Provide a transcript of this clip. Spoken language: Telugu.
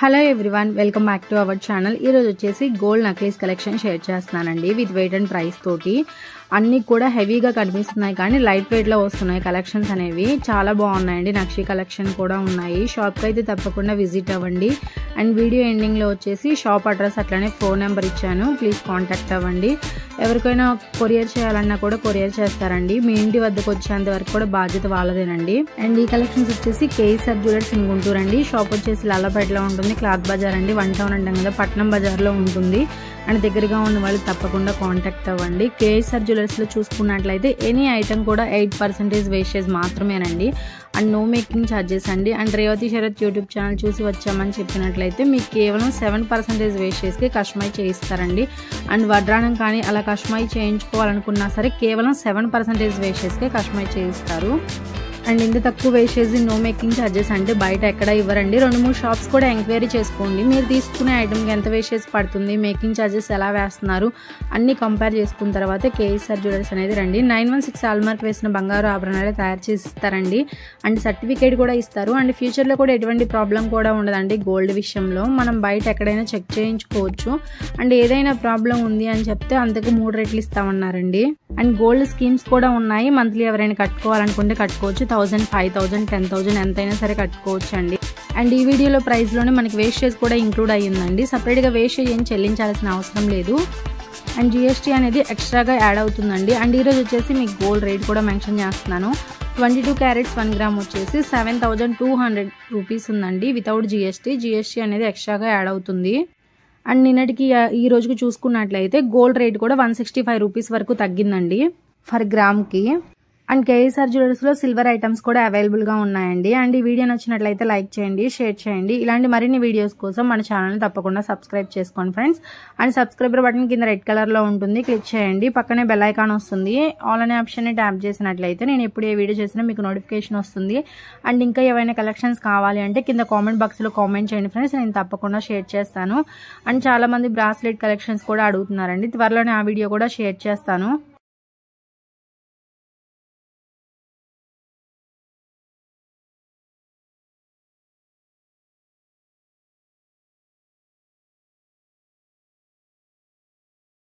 hello everyone welcome back to our channel ఈరోజు వచ్చేసి గోల్డ్ నక్లీస్ కలెక్షన్ షేర్ చేస్తున్నానండి విత్ వెయిట్ అండ్ ప్రైస్ తోటి అన్నీ కూడా హెవీగా కనిపిస్తున్నాయి కానీ లైట్ వెయిట్లో వస్తున్నాయి కలెక్షన్స్ అనేవి చాలా బాగున్నాయండి నక్షి కలెక్షన్ కూడా ఉన్నాయి షాప్కి అయితే తప్పకుండా విజిట్ అవ్వండి అండ్ వీడియో ఎండింగ్లో వచ్చేసి షాప్ అడ్రస్ అట్లానే ఫోన్ నెంబర్ ఇచ్చాను ప్లీజ్ కాంటాక్ట్ అవ్వండి ఎవరికైనా కొరియర్ చేయాలన్నా కూడా కొరియర్ చేస్తారండి మీ ఇంటి వద్దకు వచ్చేంత వరకు కూడా బాధ్యత వాళ్ళదేనండి అండ్ ఈ కలెక్షన్స్ వచ్చేసి కేఎస్ఆర్ జ్యువెలర్స్ ఇన్ గుంటూరు అండి షాప్ వచ్చేసి లాలపేటలో ఉంటుంది క్లాత్ బజార్ అండి వన్ టౌన్ అంటాం కదా పట్నం బజార్లో ఉంటుంది అండ్ దగ్గరగా ఉన్న వాళ్ళు తప్పకుండా కాంటాక్ట్ అవ్వండి కేఎస్ఆర్ జ్యువెలర్స్లో చూసుకున్నట్లయితే ఎనీ ఐటమ్ కూడా ఎయిట్ పర్సెంటేజ్ వేస్టేజ్ మాత్రమేనండి అండ్ నో మేకింగ్ ఛార్జెస్ అండి and Revathi Sarath YouTube channel చూసి వచ్చామని చెప్పినట్లయితే మీకు కేవలం సెవెన్ పర్సెంటేజ్ వేస్టేజ్కి కస్టమైజ్ చేయిస్తారండి అండ్ వడ్రాణం కానీ అలా కస్టమైజ్ చేయించుకోవాలనుకున్నా సరే కేవలం సెవెన్ పర్సెంటేజ్ వేస్టేజ్కే కస్టమైజ్ చేయిస్తారు అండ్ ఇంత తక్కువ వేసేసి నో మేకింగ్ ఛార్జెస్ అంటే బయట ఎక్కడ ఇవ్వరండి రెండు మూడు షాప్స్ కూడా ఎంక్వైరీ చేసుకోండి మీరు తీసుకునే ఐటమ్కి ఎంత వేసేసి పడుతుంది మేకింగ్ ఛార్జెస్ ఎలా వేస్తున్నారు అన్ని కంపేర్ చేసుకున్న తర్వాత కేఎస్ఆర్ జ్యువెలర్స్ అనేది రండి నైన్ వన్ సిక్స్ ఆల్మార్క్ వేసిన బంగారు ఆభరణాలు తయారు చేసి ఇస్తారండి అండ్ సర్టిఫికేట్ కూడా ఇస్తారు అండ్ ఫ్యూచర్లో కూడా ఎటువంటి ప్రాబ్లం కూడా ఉండదండి గోల్డ్ విషయంలో మనం బయట ఎక్కడైనా చెక్ చేయించుకోవచ్చు అండ్ ఏదైనా ప్రాబ్లం ఉంది అని చెప్తే అంతకు మూడు రెట్లు ఇస్తామన్నారండి అండ్ గోల్డ్ స్కీమ్స్ కూడా ఉన్నాయి మంత్లీ ఎవరైనా కట్టుకోవాలనుకుంటే కట్టుకోవచ్చు thousand five thousand ten thousand ఎంతైనా సరే కట్టుకోవచ్చు అండి అండ్ ఈ వీడియోలో ప్రైస్లోనే మనకి వేస్టేజ్ కూడా ఇంక్లూడ్ అయ్యిందండి సపరేట్గా వేస్టేజ్ ఏం చెల్లించాల్సిన అవసరం లేదు అండ్ జిఎస్టీ అనేది ఎక్స్ట్రాగా యాడ్ అవుతుందండి అండ్ ఈరోజు వచ్చేసి మీకు గోల్డ్ రేట్ కూడా మెన్షన్ చేస్తున్నాను twenty two carats one gram వచ్చేసి seven thousand two hundred rupees ఉందండి వితౌట్ జిఎస్టీ జిఎస్టీ అనేది ఎక్స్ట్రాగా యాడ్ అవుతుంది అండ్ నిన్నటికి ఈ రోజుకి చూసుకున్నట్లయితే గోల్డ్ రేట్ కూడా వన్ సిక్స్టీ ఫైవ్ రూపీస్ వరకు తగ్గిందండి ఫర్ గ్రామ్కి అండ్ కేఎస్ఆర్ జ్యువెలర్స్లో సిల్వర్ ఐటమ్స్ కూడా అవైలబుల్గా ఉన్నాయండి అండ్ ఈ వీడియో నచ్చినట్లయితే లైక్ చేయండి షేర్ చేయండి ఇలాంటి మరిన్ని వీడియోస్ కోసం మన ఛానల్ని తప్పకుండా సబ్స్క్రైబ్ చేసుకోండి ఫ్రెండ్స్ అండ్ సబ్స్క్రైబర్ బటన్ కింద రెడ్ కలర్లో ఉంటుంది క్లిక్ చేయండి పక్కనే బెల్ ఐకాన్ వస్తుంది ఆల్ అనే ఆప్షన్ని ట్యాప్ చేసినట్లయితే నేను ఎప్పుడు ఏ వీడియో చేసినా మీకు నోటిఫికేషన్ వస్తుంది అండ్ ఇంకా ఏవైనా కలెక్షన్స్ కావాలి అంటే కింద కామెంట్ బాక్స్లో కామెంట్ చేయండి ఫ్రెండ్స్ నేను తప్పకుండా షేర్ చేస్తాను అండ్ చాలామంది బ్రాస్లెట్ కలెక్షన్స్ కూడా అడుగుతున్నారండి త్వరలోనే ఆ వీడియో కూడా షేర్ చేస్తాను